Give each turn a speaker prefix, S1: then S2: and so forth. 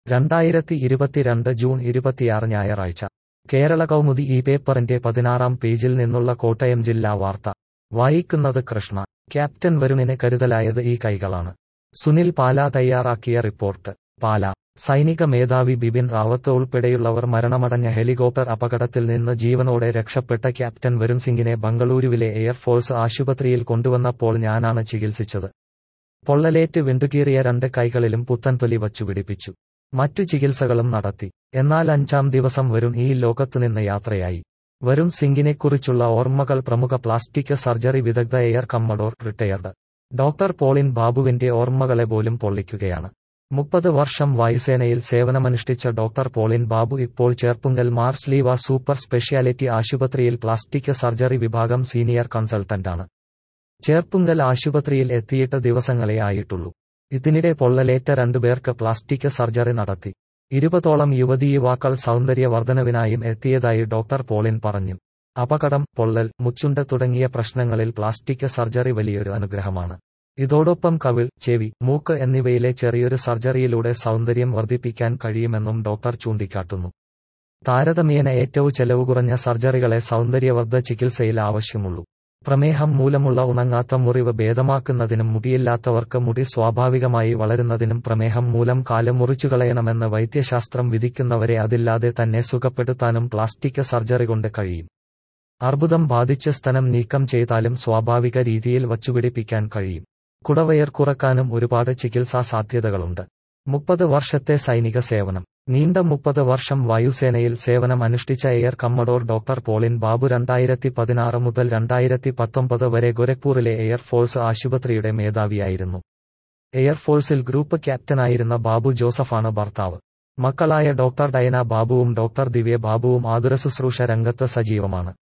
S1: രണ്ടായിരത്തി ഇരുപത്തിരണ്ട് ജൂൺ ഇരുപത്തിയാറ് ഞായറാഴ്ച കേരള കൗമുദി ഈ പേപ്പറിന്റെ പതിനാറാം പേജിൽ നിന്നുള്ള കോട്ടയം ജില്ലാ വാർത്ത വായിക്കുന്നത് കൃഷ്ണ ക്യാപ്റ്റൻ വരുണിന് കരുതലായത് ഈ കൈകളാണ് സുനിൽ പാല തയ്യാറാക്കിയ റിപ്പോർട്ട് പാല സൈനിക മേധാവി ബിപിൻ റാവത്ത് ഉൾപ്പെടെയുള്ളവർ മരണമടഞ്ഞ ഹെലികോപ്റ്റർ അപകടത്തിൽ നിന്ന് ജീവനോടെ രക്ഷപ്പെട്ട ക്യാപ്റ്റൻ വരുൺ സിംഗിനെ ബംഗളൂരുവിലെ എയർഫോഴ്സ് ആശുപത്രിയിൽ കൊണ്ടുവന്നപ്പോൾ ഞാനാണ് ചികിത്സിച്ചത് പൊള്ളലേറ്റ് വിണ്ടുകീറിയ രണ്ട് കൈകളിലും പുത്തൻതൊലി വച്ചു പിടിപ്പിച്ചു മറ്റു ചികിത്സകളും നടത്തി എന്നാൽ അഞ്ചാം ദിവസം വരുൺ ഈ ലോകത്തുനിന്ന് യാത്രയായി വരുൺ സിംഗിനെക്കുറിച്ചുള്ള ഓർമ്മകൾ പ്രമുഖ പ്ലാസ്റ്റിക് സർജറി വിദഗ്ധ air commodore retired doctor Paulin ബാബുവിന്റെ ഓർമ്മകളെ പോലും പൊള്ളിക്കുകയാണ് മുപ്പത് വർഷം വായുസേനയിൽ സേവനമനുഷ്ഠിച്ച ഡോക്ടർ പോളിൻ ബാബു ഇപ്പോൾ ചേർപ്പുങ്കൽ മാർസ് ലീവ സൂപ്പർ സ്പെഷ്യാലിറ്റി ആശുപത്രിയിൽ പ്ലാസ്റ്റിക് സർജറി വിഭാഗം സീനിയർ കൺസൾട്ടന്റാണ് ചേർപ്പുങ്കൽ ആശുപത്രിയിൽ എത്തിയിട്ട് ദിവസങ്ങളെ ആയിട്ടുള്ളൂ ഇതിനിടെ പൊള്ളലേറ്റ രണ്ടുപേർക്ക് പ്ലാസ്റ്റിക് സർജറി നടത്തി ഇരുപതോളം യുവതീ യുവാക്കൾ സൗന്ദര്യവർദ്ധനവിനായും എത്തിയതായി ഡോക്ടർ പോളിൻ പറഞ്ഞു അപകടം പൊള്ളൽ മുച്ചുണ്ട് തുടങ്ങിയ പ്രശ്നങ്ങളിൽ പ്ലാസ്റ്റിക് സർജറി വലിയൊരു അനുഗ്രഹമാണ് ഇതോടൊപ്പം കവിൾ ചെവി മൂക്ക് എന്നിവയിലെ ചെറിയൊരു സർജറിയിലൂടെ സൗന്ദര്യം വർദ്ധിപ്പിക്കാൻ കഴിയുമെന്നും ഡോക്ടർ ചൂണ്ടിക്കാട്ടുന്നു താരതമ്യേന ഏറ്റവും ചെലവ് കുറഞ്ഞ സർജറികളെ സൗന്ദര്യവർദ്ധ ചികിത്സയിൽ ആവശ്യമുള്ളൂ പ്രമേഹം മൂലമുള്ള ഉണങ്ങാത്ത മുറിവ് ഭേദമാക്കുന്നതിനും മുടിയില്ലാത്തവർക്ക് മുടി സ്വാഭാവികമായി വളരുന്നതിനും പ്രമേഹം മൂലം കാല് മുറിച്ചുകളയണമെന്ന് വൈദ്യശാസ്ത്രം വിധിക്കുന്നവരെ അതില്ലാതെ തന്നെ സുഖപ്പെടുത്താനും പ്ലാസ്റ്റിക് സർജറി കൊണ്ട് കഴിയും അർബുദം ബാധിച്ച സ്ഥലം നീക്കം ചെയ്താലും സ്വാഭാവിക രീതിയിൽ വച്ചുപിടിപ്പിക്കാൻ കഴിയും കുടവയർ കുറക്കാനും ഒരുപാട് ചികിത്സാ സാധ്യതകളുണ്ട് മുപ്പത് വർഷത്തെ സൈനിക സേവനം നീണ്ട മുപ്പത് വർഷം വായുസേനയിൽ സേവനം അനുഷ്ഠിച്ച air commodore doctor Paulin Babu രണ്ടായിരത്തി പതിനാറ് മുതൽ രണ്ടായിരത്തി പത്തൊമ്പത് വരെ ഗോരഖ്പൂറിലെ എയർഫോഴ്സ് ആശുപത്രിയുടെ മേധാവിയായിരുന്നു എയർഫോഴ്സിൽ ഗ്രൂപ്പ് ക്യാപ്റ്റനായിരുന്ന ബാബു ജോസഫാണ് ഭർത്താവ് മക്കളായ ഡോക്ടർ ഡയന ബാബുവും ഡോക്ടർ ദിവ്യ ബാബുവും ആതുരശുശ്രൂഷ രംഗത്ത് സജീവമാണ്